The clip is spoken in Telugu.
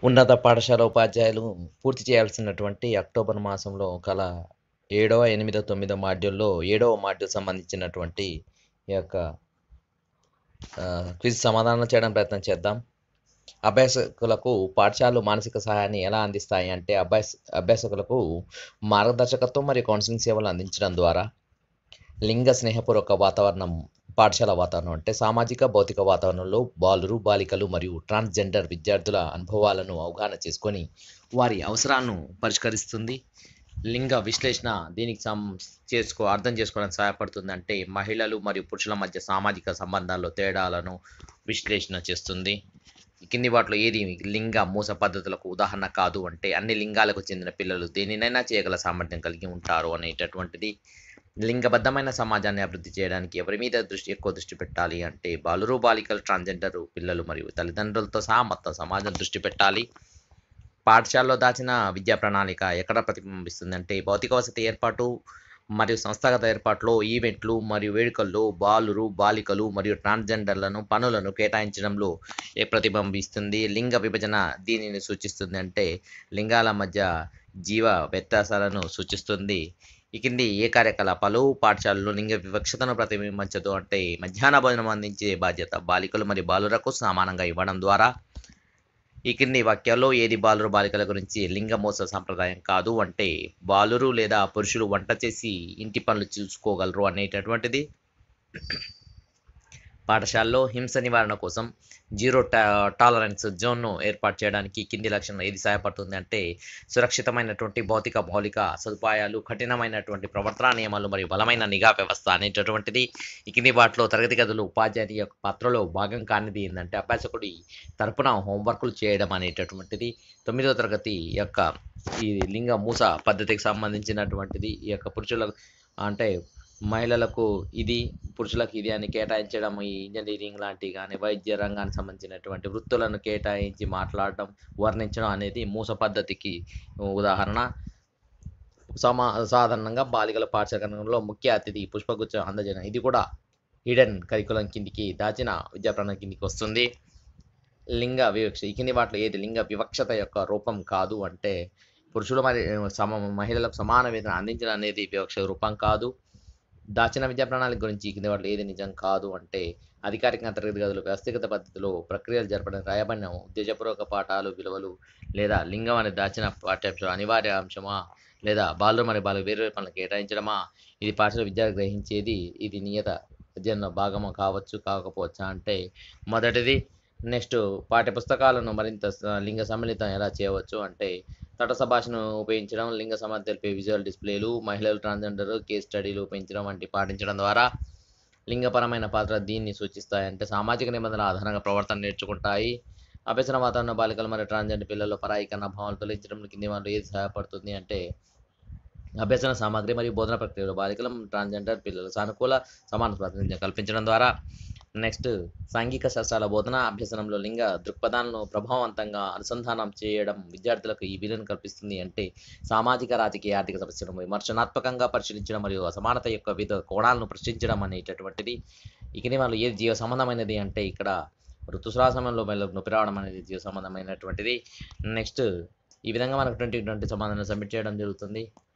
ఉన్నత పాఠశాల ఉపాధ్యాయులు పూర్తి చేయాల్సినటువంటి అక్టోబర్ మాసంలో గల ఏడవ ఎనిమిదో తొమ్మిదో మాడ్యూల్లో ఏడవ మాడ్యూల్ సంబంధించినటువంటి ఈ యొక్క ఆ, క్విజ్ సమాధానం చేయడం ప్రయత్నం చేద్దాం అభ్యాసకులకు పాఠశాలలు మానసిక సహాయాన్ని ఎలా అందిస్తాయి అంటే అభ్యాస అభ్యాసకులకు మార్గదర్శకత్వం మరియు కౌన్సిలింగ్ సేవలు అందించడం ద్వారా లింగ స్నేహపూర్వక వాతావరణం పాఠశాల వాతావరణం అంటే సామాజిక భౌతిక వాతావరణంలో బాలురు బాలికలు మరియు ట్రాన్స్జెండర్ విద్యార్థుల అనుభవాలను అవగాహన చేసుకొని వారి అవసరాలను పరిష్కరిస్తుంది లింగ విశ్లేషణ దీనికి సం చేసుకో అర్థం చేసుకోవడానికి సహాయపడుతుంది అంటే మహిళలు మరియు పురుషుల మధ్య సామాజిక సంబంధాల్లో తేడాలను విశ్లేషణ చేస్తుంది కింది వాటిలో ఏది లింగ మూస పద్ధతులకు ఉదాహరణ కాదు అంటే అన్ని లింగాలకు చెందిన పిల్లలు దేనినైనా చేయగల సామర్థ్యం కలిగి ఉంటారు అనేటటువంటిది లింగబద్ధమైన సమాజాన్ని అభివృద్ధి చేయడానికి ఎవరి మీద దృష్టి ఎక్కువ దృష్టి పెట్టాలి అంటే బాలురు బాలికలు ట్రాన్స్జెండర్ పిల్లలు మరియు తల్లిదండ్రులతో సహా మొత్తం సమాజం దృష్టి పెట్టాలి పాఠశాలలో దాచిన విద్యా ప్రణాళిక ఎక్కడ ప్రతిబింబిస్తుంది అంటే భౌతిక వసతి ఏర్పాటు మరియు సంస్థాగత ఏర్పాట్లో ఈవెంట్లు మరియు వేడుకల్లో బాలురు బాలికలు మరియు ట్రాన్స్జెండర్లను పనులను కేటాయించడంలో ఏ ప్రతిబింబిస్తుంది లింగ విభజన దీనిని సూచిస్తుంది అంటే లింగాల మధ్య జీవ వ్యత్యాసాలను సూచిస్తుంది ఈ కింది ఏ కార్యకలాపాలు పాఠశాలలో లింగ వివక్షతను ప్రతిబింబించదు అంటే మధ్యాహ్న భోజనం అందించే బాధ్యత బాలికలు మరియు బాలురకు సమానంగా ఇవ్వడం ద్వారా ఈ కింది వాక్యాల్లో ఏది బాలురు బాలికల గురించి లింగ మోస సాంప్రదాయం కాదు అంటే బాలురు లేదా పురుషులు వంట చేసి ఇంటి పనులు చూసుకోగలరు అనేటటువంటిది పాఠశాలలో హింస నివారణ కోసం జీరో టా టాలరెన్స్ జోన్ను ఏర్పాటు చేయడానికి కింది లక్షణం ఏది సహాయపడుతుంది అంటే సురక్షితమైనటువంటి భౌతిక మౌలిక సదుపాయాలు కఠినమైనటువంటి ప్రవర్తన నియమాలు మరియు బలమైన నిఘా వ్యవస్థ అనేటటువంటిది ఈ కింది వాటిలో తరగతి గదులు ఉపాధ్యాయుని యొక్క పాత్రలో భాగం కానిది ఏంటంటే అభ్యాసకుడి తరపున హోంవర్క్లు చేయడం అనేటటువంటిది తొమ్మిదో తరగతి యొక్క ఈ లింగ మూస పద్ధతికి సంబంధించినటువంటిది ఈ యొక్క పురుషులకు అంటే మహిళలకు ఇది పురుషులకు ఇది అని కేటాయించడం ఈ ఇంజనీరింగ్ లాంటి కానీ వైద్య రంగానికి సంబంధించినటువంటి వృత్తులను కేటాయించి మాట్లాడడం వర్ణించడం అనేది మూస పద్ధతికి ఉదాహరణ సమా సాధారణంగా బాలికల పాఠశాలలో ముఖ్య అతిథి పుష్పగుచ్చం అందజేయడం ఇది కూడా హిడెన్ కరికులం కిందికి దాచిన విద్యా ప్రణాళిక కిందికి వస్తుంది లింగ వివక్ష ఈ కింది వాటిలో ఏది లింగ వివక్షత యొక్క రూపం కాదు అంటే పురుషులు మరి సమ మహిళలకు సమాన వేతనం అందించడం అనేది వివక్ష రూపం కాదు దాచిన విద్యా ప్రణాళిక గురించి కింద వాటిలో ఏది నిజం కాదు అంటే అధికారిక తరగతి గదులు వ్యవస్థిగత పద్ధతిలో ప్రక్రియలు జరపడం రాయబడిన ఉద్దేశపూర్వక పాఠాలు విలువలు లేదా లింగం అనే దాచిన పాఠ్యాంశం అనివార్య అంశమా లేదా బాలురు మరియు బాలు వేరు పనులు కేటాయించడమా ఇది పాఠశాల విద్యార్థి గ్రహించేది ఇది నియత అధ్యయన భాగమా కావచ్చు కాకపోవచ్చా అంటే మొదటిది నెక్స్ట్ పాఠ్య పుస్తకాలను మరింత స- లింగ సమ్మిళితం ఎలా చేయవచ్చు అంటే తటస్థ భాషను ఉపయోగించడం లింగ సమానత తెలిపే విజువల్ డిస్ప్లేలు మహిళలు ట్రాన్స్జెండర్ కేస్ స్టడీలు ఉపయోగించడం వంటి పాటించడం ద్వారా లింగపరమైన పాత్ర దీన్ని సూచిస్తాయి అంటే సామాజిక నిబంధనల ఆధారంగా ప్రవర్తన నేర్చుకుంటాయి అభ్యసన వాతావరణ బాలికలు మరియు ట్రాన్స్జెండర్ పిల్లల్లో పరాయికరణ భావాలు తొలగించడం కింది వాళ్ళు ఏది సహాయపడుతుంది అంటే అభ్యసన సామాగ్రి మరియు బోధన ప్రక్రియలో బాలికలు ట్రాన్స్జెండర్ పిల్లలు సానుకూల సమాన ప్రాతినిధ్యం కల్పించడం ద్వారా నెక్స్ట్ సాంఘిక శాస్త్రాల బోధన అభ్యసనంలో లింగ దృక్పథాలను ప్రభావవంతంగా అనుసంధానం చేయడం విద్యార్థులకు ఈ వీలును కల్పిస్తుంది అంటే సామాజిక రాజకీయ ఆర్థిక సమస్యలను విమర్శనాత్మకంగా పరిశీలించడం మరియు అసమానత యొక్క వివిధ కోణాలను ప్రశ్నించడం అనేటటువంటిది ఇకని వాళ్ళు ఏది జీవ సంబంధమైనది అంటే ఇక్కడ ఋతుస్రావ సమయంలో మెల్లకు నొప్పి రావడం అనేది జీవ సంబంధమైనటువంటిది నెక్స్ట్ ఈ విధంగా మనకు ట్వంటీ ట్వంటీ సమాధానం సబ్మిట్ చేయడం జరుగుతుంది